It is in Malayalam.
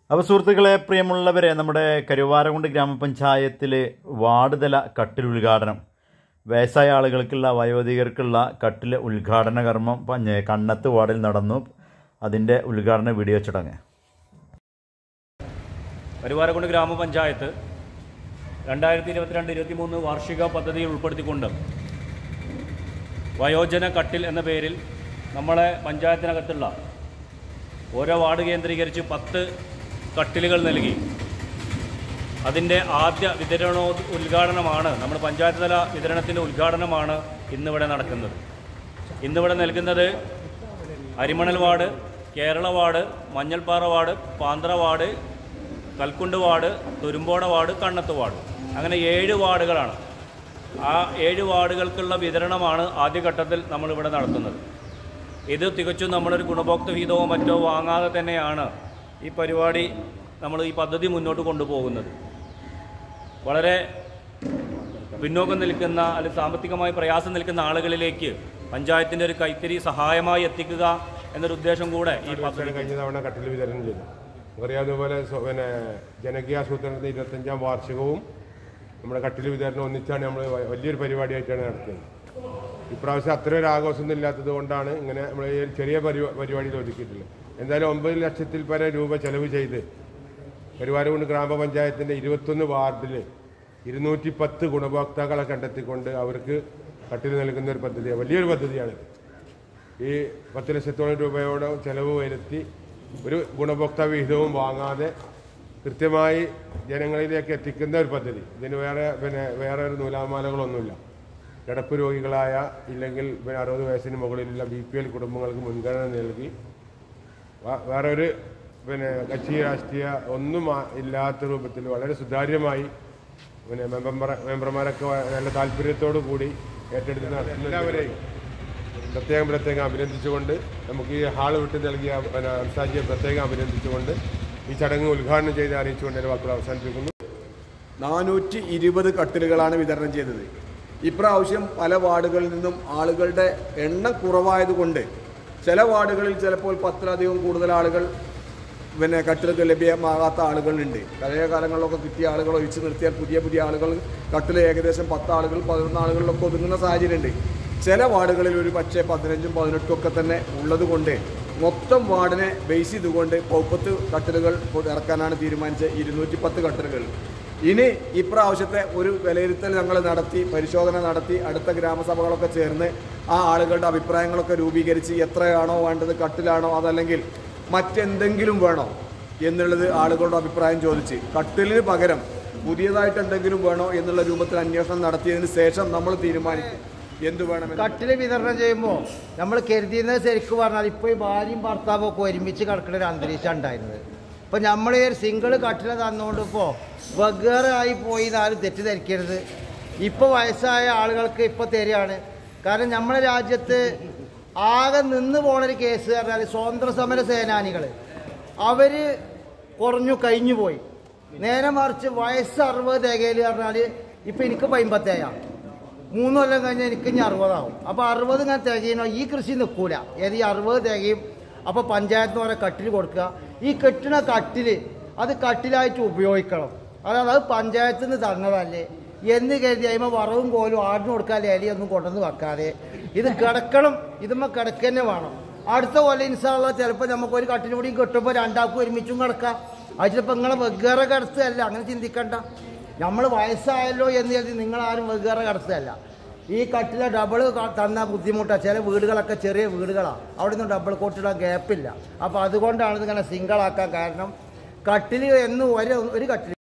അപ്പോൾ സുഹൃത്തുക്കളെ പ്രിയമുള്ളവരെ നമ്മുടെ കരുവാരകുണ്ട് ഗ്രാമപഞ്ചായത്തിൽ വാർഡ് തല കട്ടിൽ ഉദ്ഘാടനം വയസ്സായ ആളുകൾക്കുള്ള വയോധികർക്കുള്ള കട്ടിൽ ഉദ്ഘാടന കർമ്മം പഞ്ഞ കണ്ണത്ത് വാർഡിൽ നടന്നു അതിൻ്റെ ഉദ്ഘാടന വീഡിയോ ചടങ്ങ് കരുവാരക്കുണ്ട് ഗ്രാമപഞ്ചായത്ത് രണ്ടായിരത്തി ഇരുപത്തിരണ്ട് ഇരുപത്തി മൂന്ന് വാർഷിക പദ്ധതിയിൽ ഉൾപ്പെടുത്തിക്കൊണ്ട് വയോജന കട്ടിൽ എന്ന പേരിൽ നമ്മളെ പഞ്ചായത്തിനകത്തുള്ള ഓരോ വാർഡ് കേന്ദ്രീകരിച്ച് പത്ത് കട്ടിലുകൾ നൽകി അതിൻ്റെ ആദ്യ വിതരണോ ഉദ്ഘാടനമാണ് നമ്മൾ പഞ്ചായത്ത് തല വിതരണത്തിൻ്റെ ഉദ്ഘാടനമാണ് ഇന്നിവിടെ നടക്കുന്നത് ഇന്നിവിടെ നൽകുന്നത് Arimanal ward Kerala ward Manjalpara ward Panthra ward Kalkund ward Thurumboda ward Kannath ward അങ്ങനെ ഏഴ് വാർഡുകളാണ് ആ ഏഴ് വാർഡുകൾക്കുള്ള വിതരണമാണ് ആദ്യഘട്ടത്തിൽ നമ്മളിവിടെ നടത്തുന്നത് ഇത് തികച്ചും നമ്മളൊരു ഗുണഭോക്തൃ വിഹിതമോ മറ്റോ വാങ്ങാതെ തന്നെയാണ് ഈ പരിപാടി നമ്മൾ ഈ പദ്ധതി മുന്നോട്ട് കൊണ്ടുപോകുന്നത് വളരെ പിന്നോക്കം നിൽക്കുന്ന അല്ലെങ്കിൽ സാമ്പത്തികമായി പ്രയാസം നിൽക്കുന്ന ആളുകളിലേക്ക് പഞ്ചായത്തിൻ്റെ ഒരു കൈത്തിരി സഹായമായി എത്തിക്കുക എന്നൊരു ഉദ്ദേശം കൂടെ ഈ പദ്ധതി കഴിഞ്ഞ തവണ കട്ടിൽ വിതരണം ചെയ്തു നമുക്കറിയാവുന്ന പോലെ സ്വ- പിന്നെ ജനകീയാസൂത്രണത്തിന്റെ ഇരുപത്തഞ്ചാം വാർഷികവും നമ്മുടെ കട്ടിൽ വിതരണം ഒന്നിച്ചാണ് നമ്മൾ വ- വലിയൊരു പരിപാടിയായിട്ടാണ് നടത്തിയത് ഇപ്രാവശ്യം അത്ര ഒരു ആഘോഷമൊന്നും ഇല്ലാത്തത് കൊണ്ടാണ് ഇങ്ങനെ നമ്മൾ ഈ ഒരു ചെറിയ പരിപാ പരിപാടിയിൽ ഒതുക്കിയിട്ടുള്ളത് എന്തായാലും ഒമ്പത് ലക്ഷത്തിൽ പരം രൂപ ചെലവ് ചെയ്ത് കരുവാരകുണ്ട് ഗ്രാമപഞ്ചായത്തിൻ്റെ ഇരുപത്തൊന്ന് വാർഡിൽ ഇരുന്നൂറ്റി പത്ത് ഗുണഭോക്താക്കളെ കണ്ടെത്തിക്കൊണ്ട് അവർക്ക് കട്ടിൽ നൽകുന്ന ഒരു പദ്ധതിയാണ് വലിയൊരു പദ്ധതിയാണിത് ഈ പത്ത് ലക്ഷത്തോളം രൂപയോടെ ചെലവ് വരുത്തി ഒരു ഗുണഭോക്താ വിഹിതവും വാങ്ങാതെ കൃത്യമായി ജനങ്ങളിലേക്ക് എത്തിക്കുന്ന ഒരു പദ്ധതി ഇതിന് വേറെ പിന്നെ വേറെ ഒരു നൂലാമാലകളൊന്നുമില്ല കിടപ്പ് രോഗികളായ ഇല്ലെങ്കിൽ പിന്നെ അറുപത് വയസ്സിന് മുകളിലുള്ള ബി പി എൽ കുടുംബങ്ങൾക്ക് മുൻഗണന നൽകി വ- വേറെ ഒരു പിന്നെ കക്ഷി രാഷ്ട്രീയ ഒന്നും ആ- ഇല്ലാത്ത രൂപത്തിൽ വളരെ സുതാര്യമായി പിന്നെ മെമ്പർമാർ മെമ്പർമാരൊക്കെ വ- നല്ല താല്പര്യത്തോടു കൂടി ഏറ്റെടുത്ത് നടത്തുന്ന എല്ലാവരെയും പ്രത്യേകം പ്രത്യേകം അഭിനന്ദിച്ചുകൊണ്ട് നമുക്ക് ഈ ഹാള് വിട്ട് നൽകിയ പിന്നെ അംസാജിയെ പ്രത്യേകം അഭിനന്ദിച്ചുകൊണ്ട് ഈ ചടങ്ങ് ഉദ്ഘാടനം ചെയ്ത് അറിയിച്ചുകൊണ്ട് എൻ്റെ വാക്കുകൾ അവസാനിപ്പിക്കുന്നു നാനൂറ്റി ഇരുപത് കട്ടിലുകളാണ് വിതരണം ചെയ്തത് ഇപ്രാവശ്യം പല വാർഡുകളിൽ നിന്നും ആളുകളുടെ എണ്ണം കുറവായതുകൊണ്ട് ചില വാർഡുകളിൽ ചിലപ്പോൾ പത്തിലധികം കൂടുതൽ ആളുകൾ പിന്നെ കട്ടിലുകൾ ലഭ്യമാകാത്ത ആളുകളുണ്ട് പഴയ കാലങ്ങളിലൊക്കെ കിട്ടിയ ആളുകൾ ഒഴിച്ചു നിർത്തിയാൽ പുതിയ പുതിയ ആളുകൾ കട്ടിൽ ഏകദേശം പത്ത് ആളുകൾ പതിനൊന്ന് ആളുകളിലൊക്കെ ഒതുങ്ങുന്ന സാഹചര്യമുണ്ട് ചില വാർഡുകളിൽ ഒരു പക്ഷേ പതിനഞ്ചും പതിനെട്ടും ഒക്കെ തന്നെ ഉള്ളത് കൊണ്ട് മൊത്തം വാർഡിനെ ബേസ് ചെയ്തുകൊണ്ട് പൗപ്പത്ത് കട്ടിലുകൾ ഇറക്കാനാണ് തീരുമാനിച്ചത് ഇരുന്നൂറ്റി പത്ത് കട്ടിലുകൾ ഇനി ഇപ്രാവശ്യത്തെ ഒരു വിലയിരുത്തൽ ഞങ്ങൾ നടത്തി പരിശോധന നടത്തി അടുത്ത ഗ്രാമസഭകളൊക്കെ ചേർന്ന് ആ ആളുകളുടെ അഭിപ്രായങ്ങളൊക്കെ രൂപീകരിച്ച് എത്രയാണോ വേണ്ടത് കട്ടിലാണോ അതല്ലെങ്കിൽ മറ്റെന്തെങ്കിലും വേണോ എന്നുള്ളത് ആളുകളുടെ അഭിപ്രായം ചോദിച്ച് കട്ടിലിന് പകരം പുതിയതായിട്ട് എന്തെങ്കിലും വേണോ എന്നുള്ള രൂപത്തിൽ അന്വേഷണം നടത്തിയതിന് ശേഷം നമ്മൾ തീരുമാനിക്കും എന്ത് വേണമെന്ന് കട്ടില് വിതരണം ചെയ്യുമ്പോൾ നമ്മൾ കരുതിയിരുന്നത് ശരിക്കും പറഞ്ഞാൽ ഇപ്പോൾ ഈ ഭാര്യയും ഭർത്താവും ഒക്കെ ഒരുമിച്ച് കിടക്കുന്ന ഒരു അന്തരീക്ഷം ഉണ്ടായിരുന്നത് ഇപ്പം നമ്മൾ ഈ ഒരു സിംഗിൾ കട്ടില തന്നുകൊണ്ട് ഇപ്പോൾ വെഗേറെ ആയി പോയി എന്നാരും തെറ്റിദ്ധരിക്കരുത് ഇപ്പോൾ വയസ്സായ ആളുകൾക്ക് ഇപ്പോൾ തരികയാണ് കാരണം നമ്മുടെ രാജ്യത്ത് ആകെ നിന്ന് പോണൊരു കേസ് പറഞ്ഞാൽ സ്വാതന്ത്ര്യ സമര സേനാനികൾ അവർ കുറഞ്ഞു കഴിഞ്ഞു പോയി നേരെ മറിച്ച് വയസ്സ് അറുപത് തികയിൽ പറഞ്ഞാൽ ഇപ്പം എനിക്ക് പൈമ്പത്തേഴാണ് മൂന്ന് കൊല്ലം കഴിഞ്ഞാൽ എനിക്ക് ഇനി അറുപതാവും അപ്പോൾ അറുപത് ഇങ്ങനെ തികയണോ ഈ കൃഷി നിൽക്കൂല ഏത് ഈ അറുപത് തികയും അപ്പോൾ പഞ്ചായത്തിന് ഓരോ കട്ടിൽ കൊടുക്കുക ഈ കെട്ടിന കട്ടിൽ അത് കട്ടിലായിട്ട് ഉപയോഗിക്കണം അതായത് അത് പഞ്ചായത്തിൽ നിന്ന് തന്നതല്ലേ എന്ന് കരുതി അതിമ വറവും കോലും ആടിന് കൊടുക്കാൻ ഇലയൊന്നും കൊണ്ടുവന്ന് വെക്കാതെ ഇത് കിടക്കണം ഇതുമ്മ കിടക്കന്നെ വേണം അടുത്ത കൊല്ലം ഇൻഷാള്ള ചിലപ്പോൾ നമുക്ക് ഒരു കട്ടിൽ കൂടി കിട്ടുമ്പോൾ രണ്ടാൾക്കും ഒരുമിച്ചും കിടക്കാം അത് ചിലപ്പോൾ നിങ്ങളെ വെഗേറെ കിടത്തുകയല്ല അങ്ങനെ ചിന്തിക്കണ്ട നമ്മൾ വയസ്സായല്ലോ എന്ന് കരുതി നിങ്ങളാരും വെഗേറെ കിടത്തുകയല്ല ഈ കട്ടിലെ ഡബിൾ തന്ന ബുദ്ധിമുട്ടാണ് ചില വീടുകളൊക്കെ ചെറിയ വീടുകളാണ് അവിടെ നിന്ന് ഡബിൾ കോട്ടിടാൻ ഗ്യാപ്പില്ല അപ്പോൾ അതുകൊണ്ടാണ് ഇതിങ്ങനെ സിംഗിളാക്കാൻ കാരണം കട്ടിൽ എന്ന് ഒരു ഒരു കട്ടിൽ